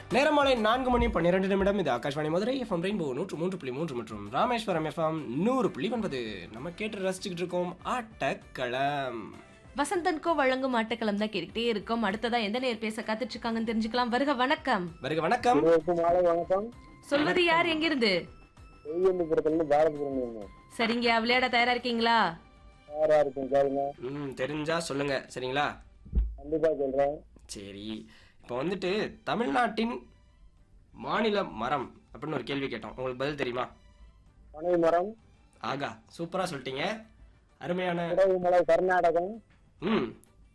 நேரமாலை நான்கு மணி பன்னிரெண்டு நிமிடம் இது ஆகாஷ்வாணி மதுரை எஃப்எம் ரெயின்போ நூற்று மூன்று புள்ளி மூன்று மற்றும் ராமேஸ்வரம் எஃப்எம் நூறு புள்ளி ஒன்பது நம்ம கேட்டு ரசிச்சுக்கிட்டு இருக்கோம் ஆட்டக்களம் வசந்தன்கோ வழங்கும் ஆட்டக்களம் தான் கேட்டுக்கிட்டே இருக்கோம் அடுத்ததா எந்த நேர் பேச காத்துட்டு இருக்காங்கன்னு தெரிஞ்சுக்கலாம் வருக வணக்கம் வருக வணக்கம் இருவருக்கும் மாலை வணக்கம் சொல்வது யார் எங்கிருந்து செய்யண்டிபுரத்துல பாரதிபுரம் சரிங்க விளையாட தயாரா இருக்கீங்களா யாரா இருக்கும் கேளுங்க ம் தெரிஞ்சா சொல்லுங்க சரிங்களா கண்டிப்பா சொல்றேன் சரி இப்போ வந்துட்டு தமிழ்நாட்டின் மாநில மரம் அப்படின்னு ஒரு கேள்வி கேட்டோம் உங்களுக்கு பதில் தெரியுமா பனை மரம் ஆகா சூப்பரா சொல்லிட்டீங்க அருமையான குடகுமலை கர்நாடகம் ம்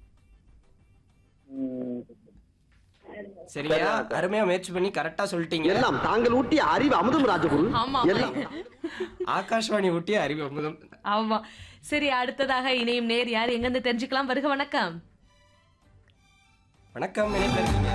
ம், சரியா அருமையா முயற்சி பண்ணி கரெக்டா சொல்லிட்டீங்க எல்லாம் தாங்கள் ஊட்டிய அறிவு அமுதம் ராஜகுரு ஆமா எல்லாம் ஆகாஷ்வாணி ஊட்டிய அறிவு அமுதம் ஆமா சரி அடுத்ததாக இணையும் நேர் யார் எங்க இருந்து தெரிஞ்சுக்கலாம் வருக வணக்கம் வணக்கம் இணைப்பில் இருக்கீங்க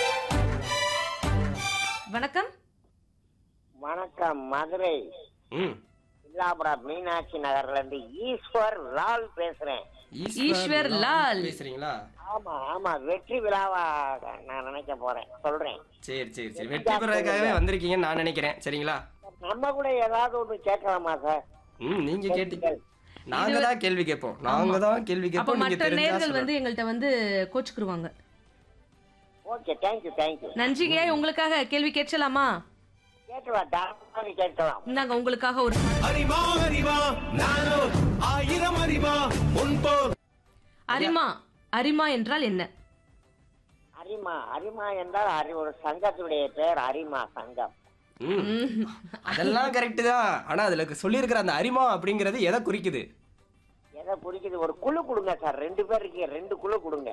வணக்கம் வணக்கம் மதுரை ம் இல்லாபுரம் மீனாட்சி நகர்ல இருந்து ஈஸ்வர் லால் பேசுறேன் ஈஸ்வர் லால். பேசுறீங்களா ஆமா ஆமா வெற்றி விழாவா நான் நினைக்க போறேன் சொல்றேன் சரி சரி சரி வெற்றி பெறதுக்காகவே வந்திருக்கீங்கன்னு நான் நினைக்கிறேன் சரிங்களா நம்ம கூட ஏதாவது ஒண்ணு கேட்கலாமா சார் ம் நீங்க கேட்டீங்க நாங்க தான் கேள்வி கேட்போம் நாங்க தான் கேள்வி அப்ப கேட்போம் நீங்க மற்ற தெரிஞ்சா நேர்கள் சொல்லணும். வந்து எங்கள்கிட்ட வந்து கோச்சுக்குருவாங்க ஓகே தேங்க்யூ தேங்க்யூ நன்றிங்க உங்களுக்காக கேள்வி கேட்கலாமா கேட்கலாம் தாராளமாக கேட்கலாம் இந்தாங்க உங்களுக்காக ஒரு அறிவா அறிவா நானோ ஆயிரம் அறிவா முன்போல் அரிமா அரிமா என்றால் என்ன அரிமா அரிமா என்றால் அறி ஒரு சங்கத்துடைய பெயர் அரிமா சங்கம் ம். அதெல்லாம் கரெக்ட் தான் ஆனா அதுல சொல்லியிருக்கிற அந்த அரிமா அப்படிங்கிறது எதை குறிக்குது எதை பிடிக்குது ஒரு குழு கொடுங்க சார் ரெண்டு பேர் இருக்கீங்க ரெண்டு குழு கொடுங்க